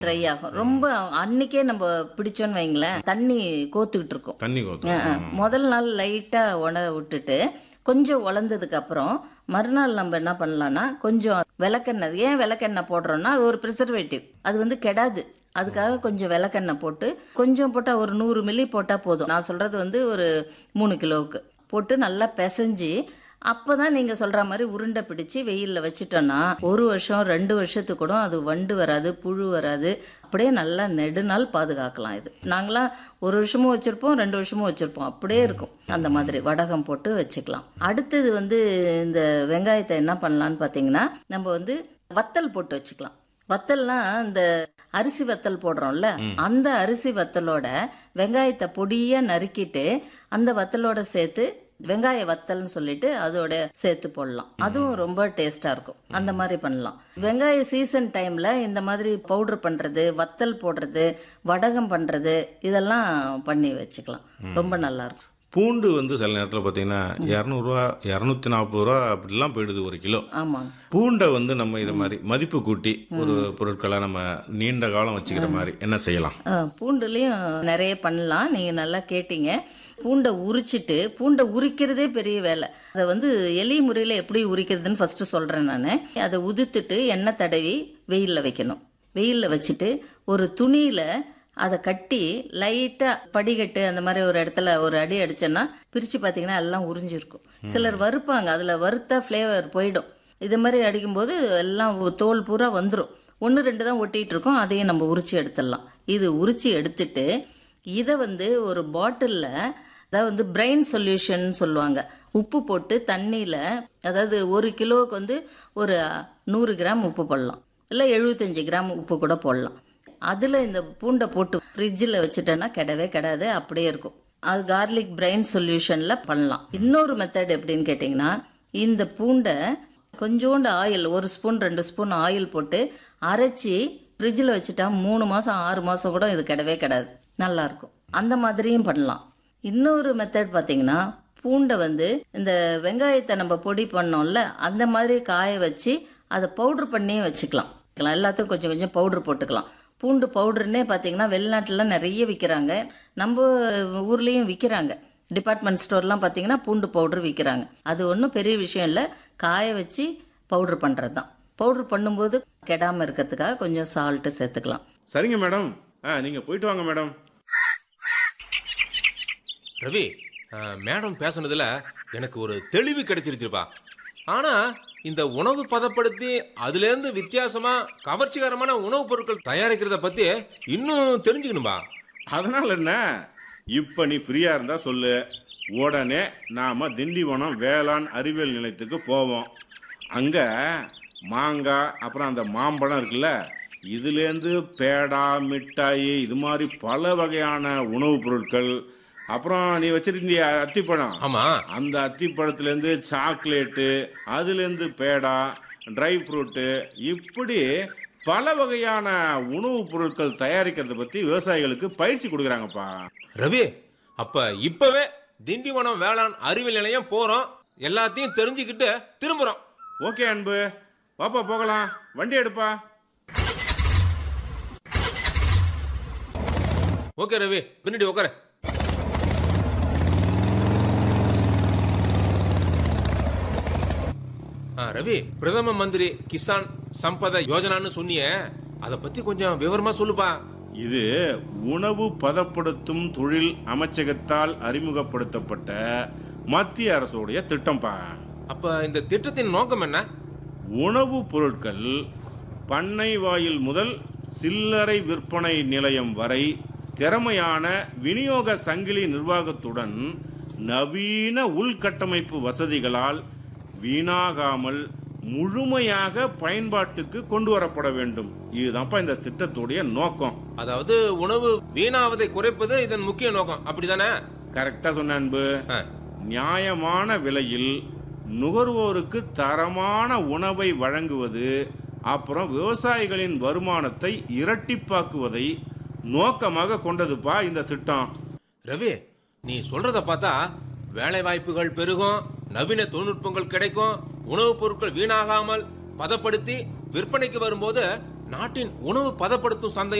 Try ஆகும் ரொம்ப அன்னைக்கே நம்ம பிடிச்சோன்னு வைங்களேன் தண்ணி கோத்துக்கிட்டு இருக்கும் தண்ணி கோத்து அஹ், அஹ். முதல் நாள் லைட்டா உணர விட்டுட்டு கொஞ்சம் உலர்ந்ததுக்கு அப்புறம் மறுநாள் நம்ம என்ன பண்ணலாம்னா கொஞ்சம் விளக்கெண்ணெய் ஏன் விளக்கெண்ணெய் போடுறோம்னா அது ஒரு ப்ரிசர்வேட்டிவ் அது வந்து கெடாது அதுக்காக கொஞ்சம் விளக்கெண்ணெய் போட்டு கொஞ்சம் போட்டால் ஒரு நூறு மில்லி போட்டால் போதும் நான் சொல்றது வந்து ஒரு மூணு கிலோவுக்கு போட்டு நல்லா பிசைஞ்சு அப்பதான் நீங்க சொல்ற மாதிரி உருண்டை பிடிச்சு வெயில்ல வச்சுட்டோம்னா ஒரு வருஷம் ரெண்டு வருஷத்துக்கு கூட அது வண்டு வராது புழு வராது அப்படியே நல்லா நெடுநாள் பாதுகாக்கலாம் இது நாங்களாம் ஒரு வருஷமும் வச்சிருப்போம் ரெண்டு வருஷமும் வச்சிருப்போம் அப்படியே இருக்கும் அந்த மாதிரி வடகம் போட்டு வச்சுக்கலாம் அடுத்தது வந்து இந்த வெங்காயத்தை என்ன பண்ணலாம்னு பாத்தீங்கன்னா நம்ம வந்து வத்தல் போட்டு வச்சுக்கலாம் வத்தல்னா இந்த அரிசி வத்தல் போடுறோம்ல அந்த அரிசி வத்தலோட வெங்காயத்தை பொடியா நறுக்கிட்டு அந்த வத்தலோட சேர்த்து வெங்காய வத்தல்னு சொல்லிட்டு அதோட சேர்த்து போடலாம் அதுவும் ரொம்ப டேஸ்டா இருக்கும் அந்த மாதிரி பண்ணலாம் வெங்காய சீசன் டைம்ல இந்த மாதிரி பவுடர் பண்றது வத்தல் போடுறது வடகம் பண்றது இதெல்லாம் பண்ணி வச்சுக்கலாம் ரொம்ப நல்லா இருக்கும் பூண்டு வந்து சில நேரத்தில் பார்த்தீங்கன்னா இரநூறுவா இரநூத்தி நாற்பது ரூபா அப்படிலாம் போயிடுது ஒரு கிலோ ஆமாங்க பூண்டை வந்து நம்ம இதை மாதிரி மதிப்பு கூட்டி ஒரு பொருட்களை நம்ம நீண்ட காலம் வச்சுக்கிற மாதிரி என்ன செய்யலாம் அஹ், பூண்டுலயும் நிறைய பண்ணலாம் நீங்க நல்லா கேட்டீங்க பூண்டை உரிச்சிட்டு பூண்டை உரிக்கிறதே பெரிய வேலை அதை வந்து எலி முறையில் எப்படி உரிக்கிறதுன்னு ஃபர்ஸ்ட் சொல்றேன் நான் அதை உதுத்துட்டு எண்ணெய் தடவி வெயிலில் வைக்கணும் வெயிலில் வச்சுட்டு ஒரு துணியில அதை கட்டி லைட்டா படிக்கட்டு அந்த மாதிரி ஒரு இடத்துல ஒரு அடி அடிச்சேன்னா பிரிச்சு பார்த்தீங்கன்னா எல்லாம் உறிஞ்சிருக்கும் சிலர் வறுப்பாங்க அதுல வறுத்தா ஃப்ளேவர் போயிடும் இது மாதிரி அடிக்கும்போது எல்லாம் தோல் பூரா வந்துடும் ஒன்று ரெண்டு தான் ஒட்டிட்டு இருக்கோம் அதையும் நம்ம உரிச்சு எடுத்துடலாம் இது உரிச்சு எடுத்துட்டு இதை வந்து ஒரு பாட்டிலில் அதாவது வந்து பிரெயின் சொல்யூஷன் சொல்லுவாங்க உப்பு போட்டு தண்ணியில் அதாவது ஒரு கிலோவுக்கு வந்து ஒரு நூறு கிராம் உப்பு போடலாம் இல்லை எழுபத்தஞ்சு கிராம் உப்பு கூட போடலாம் அதில் இந்த பூண்டை போட்டு ஃப்ரிட்ஜில் வச்சுட்டோன்னா கெடவே கெடாது அப்படியே இருக்கும் அது கார்லிக் பிரெயின் சொல்யூஷனில் பண்ணலாம் இன்னொரு மெத்தட் எப்படின்னு கேட்டிங்கன்னா இந்த பூண்டை கொஞ்சோண்டு ஆயில் ஒரு ஸ்பூன் ரெண்டு ஸ்பூன் ஆயில் போட்டு அரைச்சி ஃப்ரிட்ஜில் வச்சுட்டா மூணு மாதம் ஆறு மாதம் கூட இது கிடவே கிடாது நல்லா இருக்கும் அந்த மாதிரியும் பண்ணலாம் இன்னொரு மெத்தட் பார்த்தீங்கன்னா பூண்டை வந்து இந்த வெங்காயத்தை நம்ம பொடி பண்ணோம்ல அந்த மாதிரி காய வச்சு அதை பவுடர் பண்ணியே வச்சுக்கலாம் எல்லாத்துக்கும் கொஞ்சம் கொஞ்சம் பவுடர் போட்டுக்கலாம் பூண்டு பவுடர்னே பார்த்தீங்கன்னா வெளிநாட்டில் நிறைய விற்கிறாங்க நம்ம ஊர்லேயும் விற்கிறாங்க டிபார்ட்மெண்ட் ஸ்டோர்லாம் பார்த்தீங்கன்னா பூண்டு பவுடர் விற்கிறாங்க அது ஒன்றும் பெரிய விஷயம் இல்லை காய வச்சு பவுடர் பண்ணுறது தான் பவுடர் பண்ணும்போது கெடாமல் இருக்கிறதுக்காக கொஞ்சம் சால்ட்டு சேர்த்துக்கலாம் சரிங்க மேடம் ஆ நீங்கள் போயிட்டு வாங்க மேடம் ரவி அஹ், மேடம் பேசுனதுல எனக்கு ஒரு தெளிவு கிடைச்சிருச்சுப்பா ஆனா இந்த உணவு பதப்படுத்தி அதுல இருந்து வித்தியாசமா கவர்ச்சிகரமான உணவுப் பொருட்கள் தயாரிக்கிறத பத்தி இன்னும் தெரிஞ்சுக்கணும்பா அதனால என்ன இப்போ நீ ஃப்ரீயாக இருந்தால் சொல்லு உடனே நாம் திண்டிவனம் வேளாண் அறிவியல் நிலையத்துக்கு போவோம் அங்கே மாங்காய் அப்புறம் அந்த மாம்பழம் இருக்குல்ல இதுலேருந்து பேடா மிட்டாய் இது மாதிரி பல வகையான உணவுப் பொருட்கள் அப்புறம் நீ வச்சிருக்கிய அத்திப்பழம் ஆமா அந்த அத்திப்பழத்துலேருந்து சாக்லேட்டு அதுலேருந்து பேடா ட்ரை ஃப்ரூட்டு இப்படி பல வகையான உணவுப் பொருட்கள் தயாரிக்கிறத பற்றி விவசாயிகளுக்கு பயிற்சி கொடுக்குறாங்கப்பா ரவி அப்ப இப்பவே திண்டிவனம் வேளாண் அறிவியல் நிலையம் போறோம் எல்லாத்தையும் தெரிஞ்சுக்கிட்டு திரும்புறோம் ஓகே அன்பு வாப்பா போகலாம் வண்டி எடுப்பா ஓகே ரவி பின்னாடி உட்கார ஆ, ரவி பிரதம மந்திரி கிசான் சம்பத யோஜனான்னு சொன்னியே அதை பத்தி கொஞ்சம் விவரமா சொல்லுப்பா இது உணவு பதப்படுத்தும் தொழில் அமைச்சகத்தால் அறிமுகப்படுத்தப்பட்ட மத்திய அரசுடைய திட்டம்ப்பா அப்ப இந்த திட்டத்தின் நோக்கம் என்ன உணவுப் பொருட்கள் பண்ணை வாயில் முதல் சில்லறை விற்பனை நிலையம் வரை திறமையான விநியோக சங்கிலி நிர்வாகத்துடன் நவீன உள்கட்டமைப்பு வசதிகளால் வீணாகாமல் முழுமையாக பயன்பாட்டுக்கு கொண்டு வரப்பட வேண்டும் இதுதான்ப்பா இந்த திட்டத்துடைய நோக்கம் அதாவது உணவு வீணாவதை குறைப்பது இதன் முக்கிய நோக்கம் அப்படிதானே கரெக்டா சொன்ன அன்பு ஆ, நியாயமான விலையில் நுகர்வோருக்கு தரமான உணவை வழங்குவது அப்புறம் விவசாயிகளின் வருமானத்தை இரட்டிப்பாக்குவதை நோக்கமாக கொண்டதுப்பா இந்த திட்டம் ரவி நீ சொல்றத பார்த்தா வேலை வாய்ப்புகள் பெருகும் நவீன தொழில்நுட்பங்கள் கிடைக்கும் உணவுப் பொருட்கள் வீணாகாமல் பதப்படுத்தி விற்பனைக்கு வரும்போது நாட்டின் உணவு பதப்படுத்தும் சந்தை